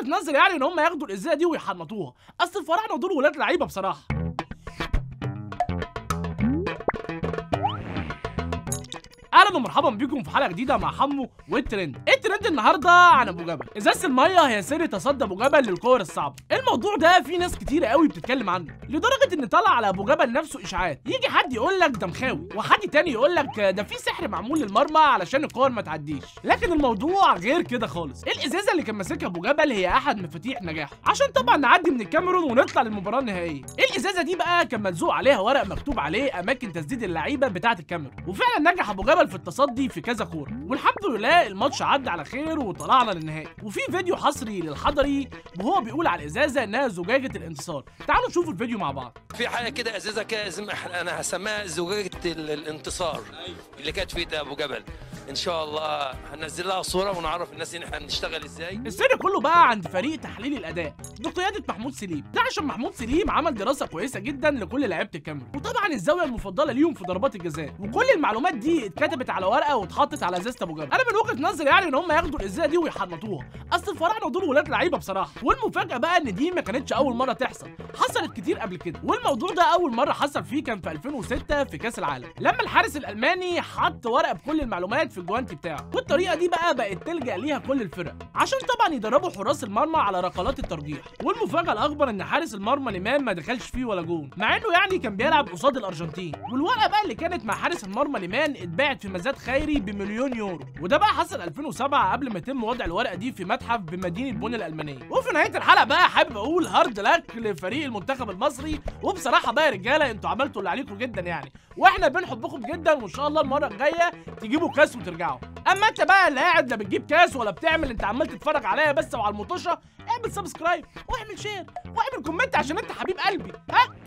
وجهه نظري يعني ان هم ياخدوا الازازه دي ويحنطوها اصل الفراعنه دول ولاد لعيبه بصراحه اهلا ومرحبا بيكم في حلقه جديده مع حمو والترند الترند النهارده عن ابو جبل ازازه الميه هي سر تصدي ابو جبل للكور الصعبه الموضوع ده في ناس كتيره قوي بتتكلم عنه لدرجه ان طلع على ابو جبل نفسه اشاعات يجي حد يقول لك ده مخاوي وحد تاني يقول لك ده في سحر معمول للمرمى علشان الكور ما تعديش لكن الموضوع غير كده خالص الازازه اللي كان ماسكها ابو جبل هي احد مفاتيح نجاحه عشان طبعا نعدي من الكاميرون ونطلع للمباراه النهائيه الازازه دي بقى كان ملزوق عليها ورق مكتوب عليه اماكن تسديد اللعيبه بتاعه الكاميرون وفعلا نجح ابو جبل في التصدي في كذا كوره والحمد لله الماتش عدى على خير وطلعنا للنهائي وفي فيديو حصري للحضري وهو بيقول على الازازه انها زجاجه الانتصار تعالوا نشوف الفيديو مع بعض في حاجه كده ازازه كده اسم انا هسميها زجاجه ال- الانتصار اللي كانت في ايد ابو جبل ان شاء الله هنزل لها صوره ونعرف الناس ان احنا بنشتغل ازاي السر كله بقى عند فريق تحليل الاداء بقياده محمود سليم ده عشان محمود سليم عمل دراسه كويسه جدا لكل لعيبه الكاميرون وطبعا الزاويه المفضله ليهم في ضربات الجزاء وكل المعلومات دي اتكتبت على ورقه واتحطت على ازازه ابو جبل انا من وجهه نظري يعني ان هم ياخدوا الازازه دي ويحنطوها اصل الفراعنه دول ولاد لعيبه بصراحه والمفاجاه بقى ان دي ما كانتش اول مره تحصل حصلت كتير قبل كده والموضوع ده اول مره حصل فيه كان في 2006 في كاس العالم لما الحارس الالماني حط ورقه بكل المعلومات في الجوانتي بتاعه والطريقه دي بقى بقت تلجا ليها كل الفرق عشان طبعا يدربوا حراس المرمى على ركلات الترجيح والمفاجاه الاكبر ان حارس المرمى الامام ما دخلش فيه ولا جون مع انه يعني كان بيلعب قصاد الارجنتين والورقه بقى اللي كانت مع حارس المرمى اليمان اتباعت في مزاد خيري بمليون يورو وده بقى حصل 2007 قبل ما يتم وضع الورقه دي في متحف بمدينه بون الالمانيه وفي نهايه الحلقه بقى حابب اقول هارد لك لفريق المنتخب المصري وبصراحه بقى يا رجاله انتوا عملتوا اللي عليكم جدا يعني واحنا بنحبكم جدا وان شاء الله المره الجايه تجيبوا كاس وترجعوا اما انت بقى اللي قاعد لا بتجيب كاس ولا بتعمل انت عمال تتفرج عليا بس وعلى المطوشه اعمل سبسكرايب واعمل شير واعمل كومنت عشان انت حبيب قلبي ها